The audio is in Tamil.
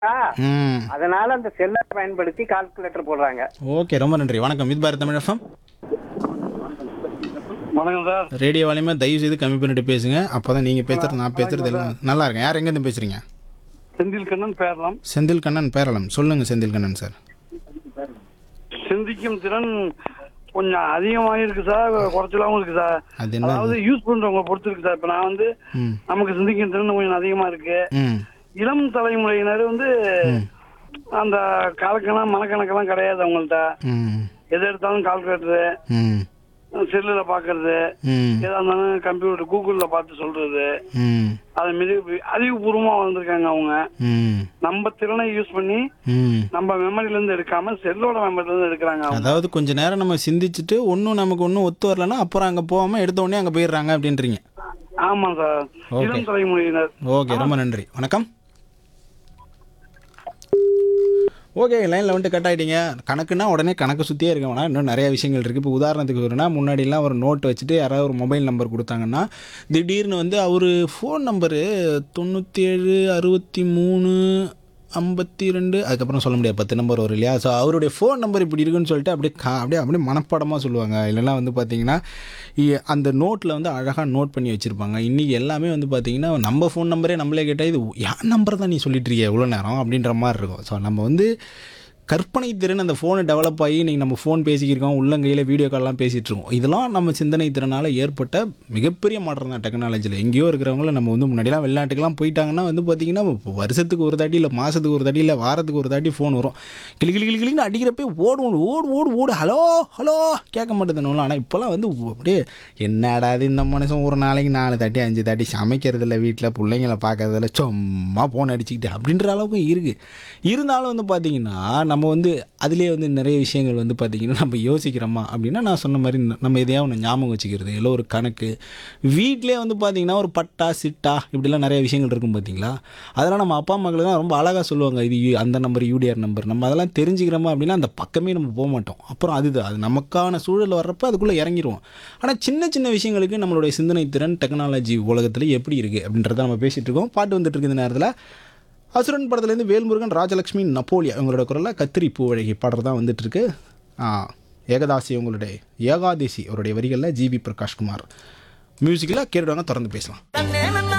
ம் அதனால அந்த செல்லை பயன்படுத்தி கால்குலேட்டர் போடுறாங்க ஓகே ரொம்ப நன்றி வணக்கம் இது பாரத் தமிழ் எஃப்எம் வணக்கம் சார் ரேடியோ வால்யூமை தயவு செய்து கம்மி பண்ணிட்டு பேசுங்க அப்போ தான் நீங்கள் பேசுறது நான் பேசுறது எல்லாம் நல்லா இருக்கேன் யார் எங்கேருந்து பேசுகிறீங்க செந்தில் கண்ணன் பேரலாம் செந்தில் கண்ணன் பேரளம் சொல்லுங்கள் செந்தில் கண்ணன் சார் சிந்திக்கும் திறன் கொஞ்சம் அதிகமாக இருக்கு சார் குறைச்சலாவும் இருக்கு சார் அது என்ன அதாவது யூஸ் பண்றவங்க பொறுத்து இருக்கு சார் இப்ப நான் வந்து ம் நமக்கு சிந்திக்கும் திறன் கொஞ்சம் அதிகமா இருக்கு ம் இளம் தலைமுறையினர் வந்து அந்த காலக்கணம் மனக்கணக்கெல்லாம் கிடையாது அவங்கள்ட்ட ம் எது எடுத்தாலும் கால்குலேட்டரு ம் செல்லுல பாக்குறது ம் எதா இருந்தாலும் கம்ப்யூட்டர் கூகுள்ல பார்த்து சொல்றது ம் அது மிக அறிவுபூர்வமா வந்திருக்காங்க அவங்க ம் நம்ம திறனை யூஸ் பண்ணி ம் நம்ம மெமரில இருந்து எடுக்காம செல்லோட மெமரில இருந்து எடுக்கிறாங்க அவங்க அதாவது கொஞ்ச நேரம் நம்ம சிந்திச்சுட்டு ஒன்றும் நமக்கு ஒன்றும் ஒத்து வரலன்னா அப்புறம் அங்கே போகாமல் எடுத்த உடனே அங்கே போயிடுறாங்க அப்படின்றீங்க ஆமா சார் Okay. இளம் தலைமுறையினர் ஓகே ரொம்ப நன்றி வணக்கம் ஓகே லைனில் வந்துட்டு கட் ஆகிட்டீங்க கணக்குன்னா உடனே கணக்கு சுற்றியே இருக்க வேணாம் இன்னும் நிறைய விஷயங்கள் இருக்குது இப்போ உதாரணத்துக்கு வரணும்னா முன்னாடிலாம் ஒரு நோட் வச்சுட்டு யாராவது ஒரு மொபைல் நம்பர் கொடுத்தாங்கன்னா திடீர்னு வந்து அவர் ஃபோன் நம்பரு தொண்ணூற்றி ஏழு அறுபத்தி மூணு ஐம்பத்தி ரெண்டு அதுக்கப்புறம் சொல்ல முடியாது பத்து நம்பர் வரும் இல்லையா ஸோ அவருடைய ஃபோன் நம்பர் இப்படி இருக்குன்னு சொல்லிட்டு அப்படியே கா அப்படியே அப்படியே மனப்பாடமாக சொல்லுவாங்க இல்லைன்னா வந்து பார்த்தீங்கன்னா இ- அந்த நோட்டில் வந்து அழகாக நோட் பண்ணி வச்சுருப்பாங்க இன்றைக்கி எல்லாமே வந்து பார்த்தீங்கன்னா நம்ம ஃபோன் நம்பரே நம்மளே கேட்டால் இது யார் நம்பர் தான் நீ சொல்லிட்டு இருக்கிய எவ்வளோ நேரம் அப்படின்ற மாதிரி இருக்கும் ஸோ நம்ம வந்து கற்பனை திறன் அந்த ஃபோனை டெவலப் ஆகி இன்றைக்கி நம்ம ஃபோன் பேசிக்கிருக்கோம் உள்ளங்கையில் வீடியோ கால்லாம் பேசிகிட்டு இருக்கோம் இதெல்லாம் நம்ம சிந்தனை திறனால் ஏற்பட்ட மிகப்பெரிய மாற்றம் தான் டெக்னாலஜியில் எங்கேயோ இருக்கிறவங்கள நம்ம வந்து முன்னாடிலாம் வெளிநாட்டுக்கெல்லாம் போயிட்டாங்கன்னா வந்து பார்த்திங்கன்னா இப்போ வருஷத்துக்கு ஒரு தாட்டி இல்லை மாதத்துக்கு ஒரு தாட்டி இல்லை வாரத்துக்கு ஒரு தாட்டி ஃபோன் வரும் கிளி கிளி கிளி கிளின்னு அடிக்கிறப்ப ஓடும் ஓடு ஓடு ஓடு ஹலோ ஹலோ கேட்க மாட்டேதுன்னு ஆனால் இப்போலாம் வந்து அப்படியே என்னடா இது இந்த மனுஷன் ஒரு நாளைக்கு நாலு தாட்டி அஞ்சு தாட்டி சமைக்கிறதில்ல வீட்டில் பிள்ளைங்கள பார்க்கறதில்ல சும்மா ஃபோன் அடிச்சுக்கிட்டு அப்படின்ற அளவுக்கு இருக்குது இருந்தாலும் வந்து பார்த்திங்கன்னா நம்ம வந்து அதிலே வந்து நிறைய விஷயங்கள் வந்து பார்த்திங்கன்னா நம்ம யோசிக்கிறோமா அப்படின்னா நான் சொன்ன மாதிரி ந- நம்ம எதையாவது ஒன்று ஞாபகம் வச்சுக்கிறது இல்லை ஒரு கணக்கு வீட்டிலே வந்து பார்த்திங்கன்னா ஒரு பட்டா சிட்டா இப்படிலாம் நிறைய விஷயங்கள் இருக்கும் பார்த்தீங்களா அதெல்லாம் நம்ம அப்பா அம்மாக்கள் தான் ரொம்ப அழகாக சொல்லுவாங்க இது யூ- அந்த நம்பர் யூடிஆர் நம்பர் நம்ம அதெல்லாம் தெரிஞ்சுக்கிறோமா அப்படின்னா அந்த பக்கமே நம்ம போக மாட்டோம் அப்புறம் அதுதான் அது நமக்கான சூழல் வர்றப்ப அதுக்குள்ளே இறங்கிடுவோம் ஆனால் சின்ன சின்ன விஷயங்களுக்கு நம்மளுடைய சிந்தனை திறன் டெக்னாலஜி உலகத்தில் எப்படி இருக்குது அப்படின்றத நம்ம பேசிகிட்டு இருக்கோம் பாட்டு வந்துட்டு இருக்கு இந்த நேரத்தில் அசுரன் படத்துலேருந்து வேல்முருகன் ராஜலக்ஷ்மி நப்போலியா இவங்களோட குரலில் கத்திரி பூவழகி பாடுறது தான் வந்துட்டு இருக்கு ஆ, ஏகதாசி உங்களுடைய ஏகாதேசி அவருடைய வரிகளில் ஜிவி பிரகாஷ்குமார் மியூசிக்கில் கேட்டுவாங்க தொடர்ந்து பேசலாம் தன்னே நன்னா